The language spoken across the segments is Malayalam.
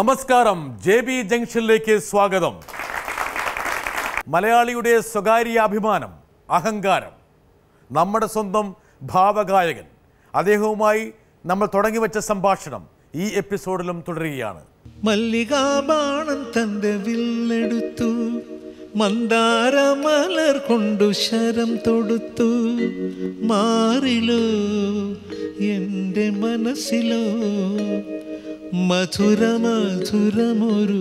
നമസ്കാരം ജെ ബി ജംഗ്ഷനിലേക്ക് സ്വാഗതം മലയാളിയുടെ സ്വകാര്യ അഭിമാനം അഹങ്കാരം നമ്മുടെ സ്വന്തം ഭാവഗായകൻ അദ്ദേഹവുമായി നമ്മൾ തുടങ്ങി വെച്ച സംഭാഷണം ഈ എപ്പിസോഡിലും തുടരുകയാണ് മല്ലികാബാണൻ തന്റെ വില്ലെടുത്തു മന്ദാരമലർ കൊണ്ടു ശരം തൊടുത്തു മാറിലോ എൻ്റെ മനസ്സിലോ മധുര മധുരമൊരു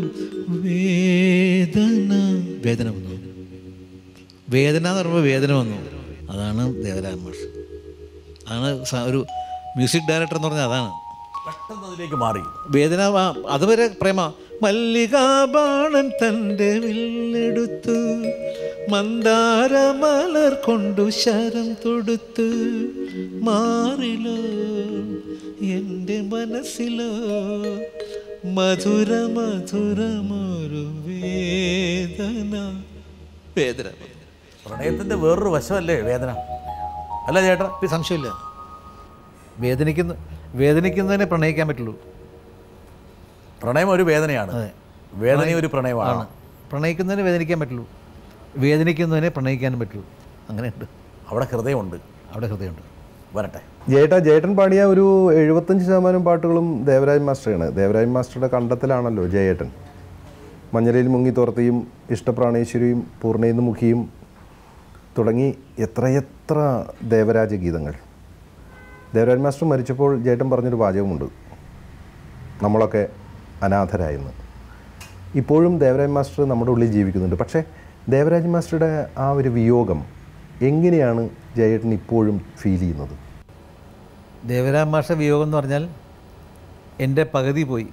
വേദന വേദന വന്നു വേദന എന്ന് പറയുമ്പോൾ വേദന വന്നു അതാണ് ദേവരാജ മാഷ് അതാണ് സ- ഒരു മ്യൂസിക് ഡയറക്ടർ എന്ന് പറഞ്ഞാൽ അതാണ് പെട്ടെന്ന് അതിലേക്ക് മാറി വേദന ആ- അതുവരെ പ്രേമ മല്ലികാബാണൻ തൻ്റെ വില്ലെടുത്തു മന്ദാരമലർ കൊണ്ടു ശരം തൊടുത്തു മാറിലോ എൻ്റെ മനസ്സിലോ മധുര മധുരമൊരു വേദന വേദന പ്രണയത്തിന്റെ വേറൊരു വശമല്ലേ വേദന അല്ല ചേട്ടാ ഇപ്പം സംശയമില്ല വേദനിക്കുന്ന വേദനിക്കുന്നതിനെ പ്രണയിക്കാൻ പറ്റുള്ളൂ പ്രണയം ഒരു വേദനയാണ് അതെ. വേദന ഒരു പ്രണയമാണ് ആണ് പ്രണയിക്കുന്നതിനെ വേദനിക്കാൻ പറ്റുള്ളൂ വേദനിക്കുന്നതിനെ പ്രണയിക്കാനും പറ്റുള്ളൂ അങ്ങനെയുണ്ട് അവിടെ ഹൃദയമുണ്ട് അവിടെ ഹൃദയമുണ്ട് വരട്ടെ ജേട്ട ജേട്ടൻ പാടിയ ഒരു എഴുപത്തഞ്ച് ശതമാനം പാട്ടുകളും ദേവരാജ് മാസ്റ്ററാണ് ദേവരാജ് മാസ്റ്ററുടെ കണ്ടെത്തലാണല്ലോ ജയേട്ടൻ മഞ്ഞലയിൽ മുങ്ങി തോർത്തിയും ഇഷ്ടപ്രാണേശ്വരിയും പൂർണ്ണയിന്ന് മുഖിയും തുടങ്ങി എത്രയെത്ര ദേവരാജ ഗീതങ്ങൾ ദേവരാജ് മാസ്റ്റർ മരിച്ചപ്പോൾ ജേട്ടൻ പറഞ്ഞൊരു വാചകമുണ്ട് നമ്മളൊക്കെ അനാഥരായെന്ന് ഇപ്പോഴും ദേവരാജ് മാസ്റ്റർ നമ്മുടെ ഉള്ളിൽ ജീവിക്കുന്നുണ്ട് പക്ഷേ ദേവരാജ് മാസ്റ്ററുടെ ആ ഒരു വിയോഗം എങ്ങനെയാണ് ജയേട്ടൻ ഇപ്പോഴും ഫീൽ ചെയ്യുന്നത് ദേവരാം മാഷ വിയോഗം എന്ന് പറഞ്ഞാൽ എൻ്റെ പകുതി പോയി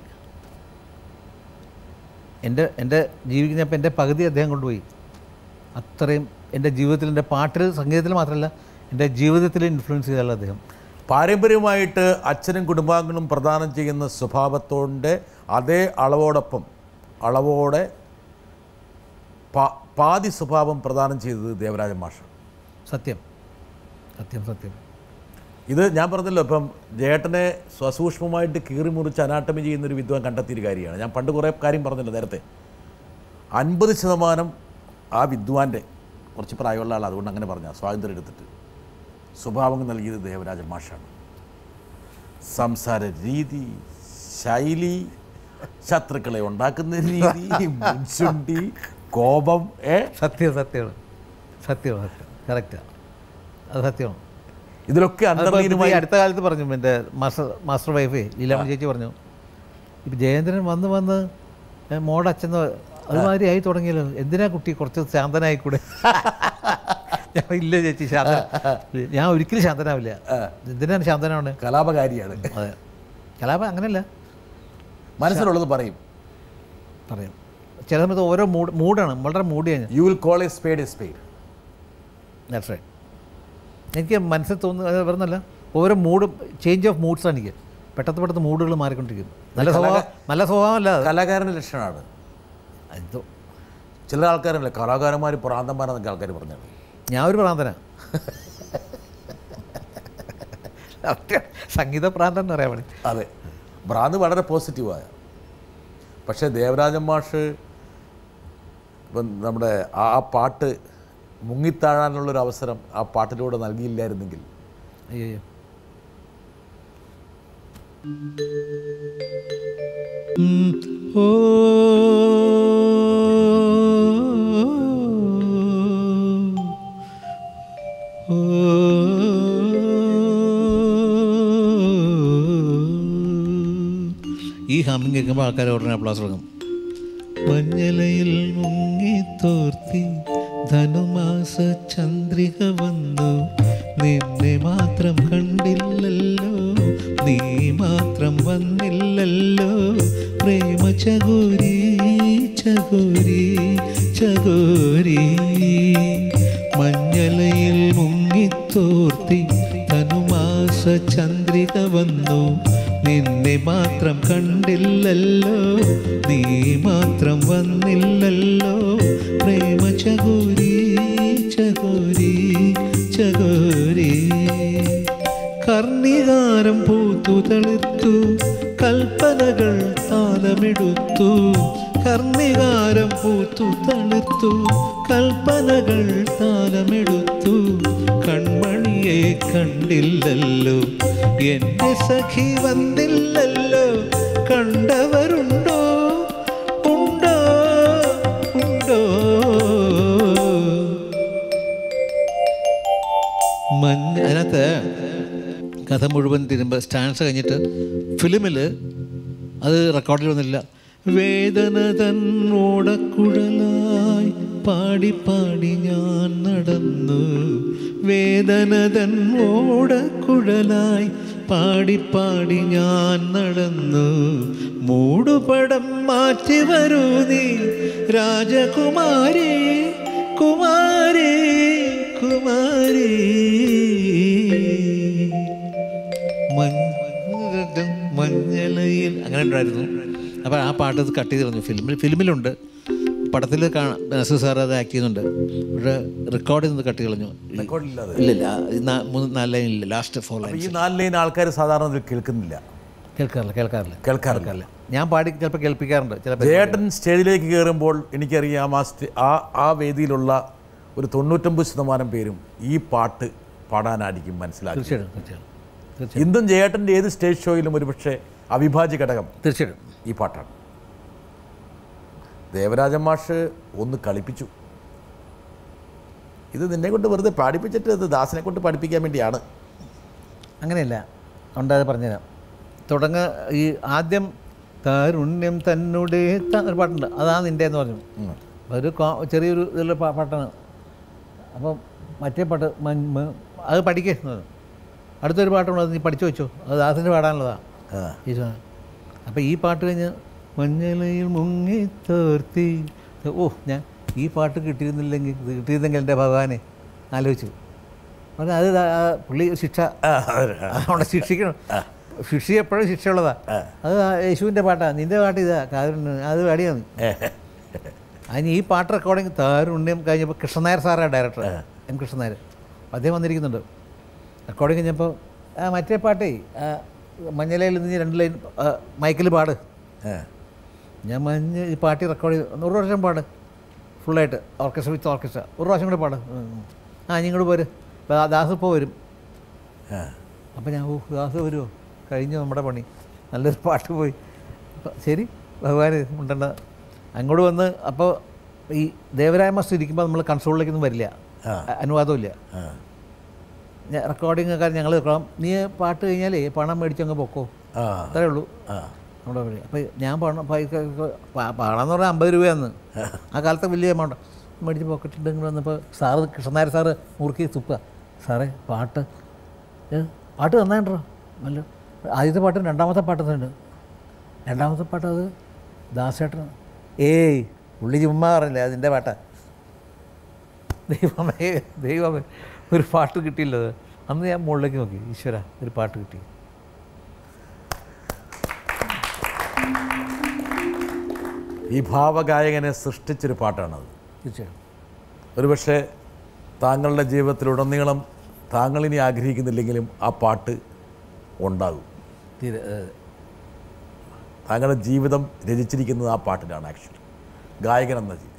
എൻ്റെ എൻ്റെ ജീവിക്കുന്നപ്പോൾ എൻ്റെ പകുതി അദ്ദേഹം കൊണ്ടുപോയി അത്രയും എൻ്റെ ജീവിതത്തിൽ എൻ്റെ പാട്ടിൽ സംഗീതത്തിൽ മാത്രമല്ല എൻ്റെ ജീവിതത്തിൽ ഇൻഫ്ലുവൻസ് ചെയ്താൽ അദ്ദേഹം പാരമ്പര്യമായിട്ട് അച്ഛനും കുടുംബാംഗങ്ങളും പ്രദാനം ചെയ്യുന്ന സ്വഭാവത്തോടെ അതേ അളവോടൊപ്പം അളവോടെ പാ- പാതി സ്വഭാവം പ്രദാനം ചെയ്തത് ദേവരാജ മാഷ് സത്യം സത്യം സത്യം ഇത് ഞാൻ പറഞ്ഞല്ലോ ഇപ്പം ജേട്ടനെ സ്വസൂക്ഷ്മമായിട്ട് കീറി മുറിച്ച് അനാട്ടമി ചെയ്യുന്ന ഒരു വിദ്വാൻ കണ്ടെത്തിയൊരു കാര്യമാണ് ഞാൻ പണ്ട് കുറേ കാര്യം പറഞ്ഞല്ലോ നേരത്തെ അൻപത് ശതമാനം ആ വിദ്വാൻ്റെ കുറച്ച് പ്രായമുള്ള ആൾ അതുകൊണ്ട് അങ്ങനെ പറഞ്ഞ സ്വാതന്ത്ര്യം എടുത്തിട്ട് സ്വഭാവം നൽകിയത് ദേവരാജ മാഷാണ് സംസാര രീതി ശൈലി ശത്രുക്കളെ ഉണ്ടാക്കുന്ന രീതി മുൻചുണ്ടി കോപം ഏ സത്യം സത്യമാണ് സത്യമാണ് സത്യം കറക്റ്റാണ് അത് സത്യമാണ് ഇതിലൊക്കെ അതിപ്പോ ഇപ്പൊ ഈ അന്തർലീനമായി അടുത്ത കാലത്ത് പറഞ്ഞു എൻ്റെ മാസ്റ്റർ മാസ്റ്റർ വൈഫേ ലീലാമ ചേച്ചി പറഞ്ഞു ഇപ്പം ജയേന്ദ്രൻ വന്ന് വന്ന് ഏ, മോടെ അച്ഛൻ അതുമാതിരി ആയി തുടങ്ങിയല്ലോ എന്തിനാ കുട്ടി കുറച്ച് ശാന്തനായിക്കൂടെ ഞാൻ ഇല്ല ചേച്ചി ശാന്ത ഞാൻ ഒരിക്കലും ശാന്തനാവില്ല എന്തിനാണ് ശാന്തനാവണേ കലാപകാരിയാണ് അതെ കലാപം അങ്ങനെയല്ല മനസ്സിലുള്ളത് പറയും പറയാം ചില സമയത്ത് ഓരോ മൂഡ് മൂഡാണ് വളരെ മൂഡ് കഴിഞ്ഞു you will call a spade a spade that's right എനിക്ക് മനസ്സിൽ തോന്നുന്നത് വരുന്നല്ല ഓരോ മൂഡ് ചേഞ്ച് ഓഫ് മൂഡ്സാണ് എനിക്ക് പെട്ടെന്ന് പെട്ടെന്ന് മൂഡുകൾ മാറിക്കൊണ്ടിരിക്കും നല്ല സ്വഭാവം നല്ല സ്വഭാവമല്ല അത്. കലാകാരൻ്റെ ലക്ഷണമാണ് എന്തോ ചില ആൾക്കാരല്ലേ കലാകാരന്മാർ പ്രാന്തന്മാരെന്നൊക്കെ ആൾക്കാർ പറഞ്ഞാണ് ഞാൻ ഒരു പ്രാന്തന സംഗീത പ്രാന്തൻ എന്ന് പറയാൻ വേണ്ടി അതെ ഭ്രാന്ത് വളരെ പോസിറ്റീവായ പക്ഷേ ദേവരാജൻ മാഷ് ഇപ്പം നമ്മുടെ ആ ആ പാട്ട് മുങ്ങിത്താഴാനുള്ളൊരു അവസരം ആ പാട്ടിലൂടെ നൽകിയില്ലായിരുന്നെങ്കിൽ അയ്യോ ഓ ഈ ഹമ്മിങ് കേൾക്കുമ്പോൾ ആൾക്കാർ ഉടനെ അപ്ലാസ് തുടങ്ങും മഞ്ഞലയിൽ മുങ്ങിത്തോർത്തി ധനുമാസ ചന്ദ്രിക വന്നു നിന്നെ മാത്രം കണ്ടില്ലല്ലോ നീ മാത്രം വന്നില്ലല്ലോ പ്രേമ ചകോരി ചകോരി ചകോരി മഞ്ഞലയിൽ മുങ്ങിത്തോർത്തി ധനുമാസ ചന്ദ്രിക വന്നു നിന്നെ മാത്രം കണ്ടില്ലല്ലോ നീ മാത്രം വന്നില്ലല്ലോ പ്രേമ ചകോരി ചകോരി ചകോരി കർണികാരം പൂത്തു തളിർത്തു കൽപ്പനകൾ താന കാലമെടുത്തു കർണികാരം പൂത്തു തണുത്തു കൽപ്പനകൾ താലമെടുത്തു കൺമണിയെ കണ്ടില്ലല്ലോ എന്റെ സഖി വന്നില്ലല്ലോ കണ്ടവരുണ്ടോ ഉണ്ടോ ഉണ്ടോ മഞ്ഞ അതിനകത്ത് കഥ മുഴുവൻ തിരുമ്പോൾ സ്റ്റാൻസ് കഴിഞ്ഞിട്ട് ഫിലിമിൽ അത് റെക്കോർഡിൽ വന്നില്ല വേദന തൻ ഓടക്കുഴലായി പാടി പാടി ഞാൻ നടന്നു വേദന തൻ ഓടക്കുഴലായി പാടി പാടി ഞാൻ നടന്നു മൂടുപടം മാറ്റി വരൂ നീ രാജകുമാരി കുമാരി കുമാരി മഞ്ഞ മഞ്ഞലയിൽ അങ്ങനെ ഉണ്ടായിരുന്നു അപ്പോൾ ആ പാട്ട് അത് കട്ട് ചെയ്ത് കളഞ്ഞു ഫിലിമിൽ ഫിലിമിലുണ്ട് പടത്തിൽ കാണാം നസീർ സാർ അത് ആക്ട് ചെയ്യുന്നുണ്ട് പക്ഷേ റെക്കോർഡ് ചെയ്ത് കട്ട് ചെയ്ത് കളഞ്ഞു റെക്കോർഡില്ലാതെ ഇല്ലില്ല ഈ നാ- മൂന്ന് നാല് ലൈൻ ഇല്ല ലാസ്റ്റ് ഫോർ ലൈൻ ഈ നാല് ലൈൻ ആൾക്കാർ സാധാരണ ഇതിൽ കേൾക്കുന്നില്ല കേൾക്കാറില്ല കേൾക്കാറില്ല കേൾക്കാറില്ല ഞാൻ പാടി ചിലപ്പോൾ കേൾപ്പിക്കാറുണ്ട് ചിലപ്പോൾ ജയേട്ടൻ സ്റ്റേജിലേക്ക് കയറുമ്പോൾ എനിക്കറിയാം ആ സ്റ്റേ ആ ആ വേദിയിലുള്ള ഒരു തൊണ്ണൂറ്റൊമ്പത് ശതമാനം പേരും ഈ പാട്ട് പാടാനായിരിക്കും മനസ്സിലാക്കി തീർച്ചയായിട്ടും തീർച്ചയായിട്ടും തീർച്ചയായിട്ടും ഇന്നും ജയേട്ടൻ്റെ ഏത് സ്റ്റേജ് ഷോയിലും ഒരുപക്ഷെ അവിഭാജ്യ ഘടകം തീർച്ചയായിട്ടും ഈ പാട്ടാണ് ദേവരാജൻ മാഷ് ഒന്ന് കളിപ്പിച്ചു ഇത് നിന്നെ കൊണ്ട് വെറുതെ പാടിപ്പിച്ചിട്ട് ഇത് ദാസിനെ കൊണ്ട് പഠിപ്പിക്കാൻ വേണ്ടിയാണ് അങ്ങനെയല്ല ഉണ്ടായത് പറഞ്ഞുതരാം തുടങ്ങ ഈ ആദ്യം താരുണ്യം തന്നുടെ ത- ഒരു പാട്ടുണ്ട് അതാ നിൻ്റെ എന്ന് പറഞ്ഞു ഒരു കോ- ചെറിയൊരു ഇതിലുള്ള പാ- പാട്ടാണ് അപ്പം മറ്റേ പാട്ട് മഞ്ഞ് മ- അത് പഠിക്കേ എന്ന് പറഞ്ഞു. അടുത്തൊരു പാട്ടുണ്ട് അത് നീ പഠിച്ചു വെച്ചോ അത് ദാസിൻ്റെ പാടാനുള്ളതാണ് ആ. ഈശോ അപ്പോൾ ഈ പാട്ട് കഴിഞ്ഞ് മഞ്ഞളയിൽ മുങ്ങി തോർത്തി ഓ ഞാൻ ഈ പാട്ട് കിട്ടിയിരുന്നില്ലെങ്കിൽ ഇത് കിട്ടിയിരുന്നെങ്കിൽ എൻ്റെ ഭഗവാനെ ആലോചിച്ചു പറഞ്ഞു അത് ദാ- ആ പുള്ളി ശിക്ഷ അവിടെ ശിക്ഷിക്കണം ശിക്ഷ എപ്പോഴും ശിക്ഷയുള്ളതാ അത് ആ യേശുവിൻ്റെ പാട്ടാണ് നിൻ്റെ പാട്ട് ഇതാ കാരുണ്യം അത് പാടിയാണ് അതിന് ഈ പാട്ട് റെക്കോർഡിങ് താരുണ്യം കഴിഞ്ഞപ്പോൾ കൃഷ്ണനായർ സാറാണ് ഡയറക്ടർ എം കൃഷ്ണനായർ അദ്ദേഹം വന്നിരിക്കുന്നുണ്ട് റെക്കോർഡിങ് കഴിഞ്ഞപ്പോൾ ആ മറ്റേ പാട്ടേ ആ, മഞ്ഞലയിൽ നിന്ന് രണ്ട് ലൈൻ മൈക്കിൽ പാട് ഏ. ഞാൻ മഞ്ഞ ഈ പാട്ടി റെക്കോർഡ് ചെയ്ത് ഒരു പ്രാവശ്യം പാട് ഫുള്ളായിട്ട് ഓർക്കസ്ട്ര വിത്ത് ഓർക്കസ്ട്ര ഒരു പ്രാവശ്യം കൂടെ പാട് ഉം, ഉം. ആ നീ ഇങ്ങോട്ട് പോര് ഇപ്പം ആ ദാസ് ഇപ്പോൾ വരും ആ. അപ്പം ഞാൻ ഓ ദാസ് വരുമോ കഴിഞ്ഞു നമ്മുടെ പണി നല്ലൊരു പാട്ട് പോയി അപ്പൊ ശരി ഭഗവാൻ ഉണ്ടണ്ട അങ്ങോട്ട് വന്ന് അപ്പോൾ ഈ ദേവരായ മാസ്റ്റർ ഇരിക്കുമ്പോൾ നമ്മൾ കൺസോളിലേക്കൊന്നും വരില്ല ആ. അ- അനുവാദമില്ല ആ. റെക്കോർഡിംഗ് ഒക്കെ ഞങ്ങൾ വെക്കണം നീ പാട്ട് കഴിഞ്ഞാലേ പണം മേടിച്ചങ്ങ് പൊക്കോ ആ. അത്രേ ഉള്ളൂ ആ. നമ്മുടെ വഴി അപ്പോൾ ഞാൻ പാടണം പാടാന്ന് പറഞ്ഞാൽ അമ്പത് രൂപയാന്ന് ആ കാലത്തെ വലിയ എമൗണ്ട് മേടിച്ച് പോക്കറ്റ് ഇട്ടെങ്കിൽ വന്നപ്പോൾ സാറ് കൃഷ്ണനായർ സാറ് മുറുക്കി തുപ്പ സാറേ പാട്ട് ഏ, പാട്ട് തന്നാണ്ടോ നല്ല ആദ്യത്തെ പാട്ടും രണ്ടാമത്തെ പാട്ട് തന്നുണ്ട് രണ്ടാമത്തെ പാട്ട് അത് ദാസേട്ടൻ ഏയ് പുള്ളി ചുമ്മാ പറഞ്ഞില്ലേ അതിൻ്റെ പാട്ടാ ദൈവമേ ദൈവമേ ഒരു പാട്ട് കിട്ടിയില്ലത് അന്ന് ഞാൻ മുകളിലേക്ക് നോക്കി ഈശ്വര ഒരു പാട്ട് കിട്ടി ഈ ഭാവഗായകനെ സൃഷ്ടിച്ചൊരു പാട്ടാണത് തീർച്ചയായും ഒരുപക്ഷെ താങ്കളുടെ ജീവിതത്തിലുടനീളം താങ്കൾ ഇനി ആഗ്രഹിക്കുന്നില്ലെങ്കിലും ആ പാട്ട് ഉണ്ടാകും തീരെ ഏ, താങ്കളുടെ ജീവിതം രചിച്ചിരിക്കുന്നത് ആ പാട്ടിലാണ് ആക്ച്വലി ഗായകൻ എന്ന ജീവിതം